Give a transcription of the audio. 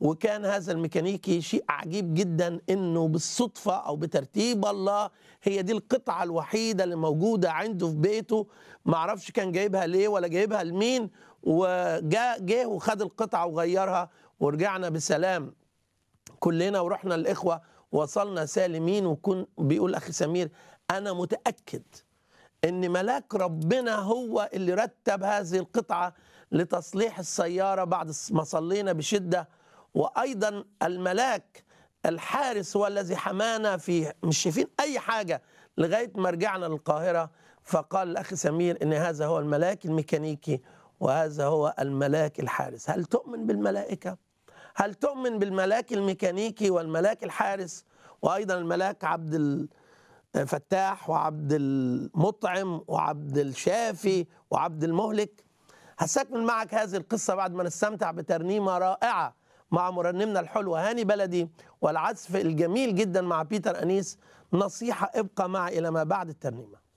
وكان هذا الميكانيكي شيء عجيب جدا انه بالصدفه او بترتيب الله هي دي القطعه الوحيده اللي موجوده عنده في بيته ما اعرفش كان جايبها ليه ولا جايبها لمين وجاء جه وخد القطعه وغيرها ورجعنا بسلام كلنا ورحنا الاخوه وصلنا سالمين وكن بيقول اخي سمير انا متاكد ان ملاك ربنا هو اللي رتب هذه القطعه لتصليح السياره بعد ما صلينا بشده وايضا الملاك الحارس هو الذي حمانا في مش شايفين اي حاجه لغايه ما رجعنا للقاهره فقال الاخ سمير ان هذا هو الملاك الميكانيكي وهذا هو الملاك الحارس هل تؤمن بالملائكه هل تؤمن بالملاك الميكانيكي والملاك الحارس وايضا الملاك عبد الفتاح وعبد المطعم وعبد الشافي وعبد المهلك هستكمل معك هذه القصة بعد ما نستمتع بترنيمة رائعة مع مرنمنا الحلوة هاني بلدي والعزف الجميل جدا مع بيتر أنيس نصيحة ابقى معي إلى ما بعد الترنيمة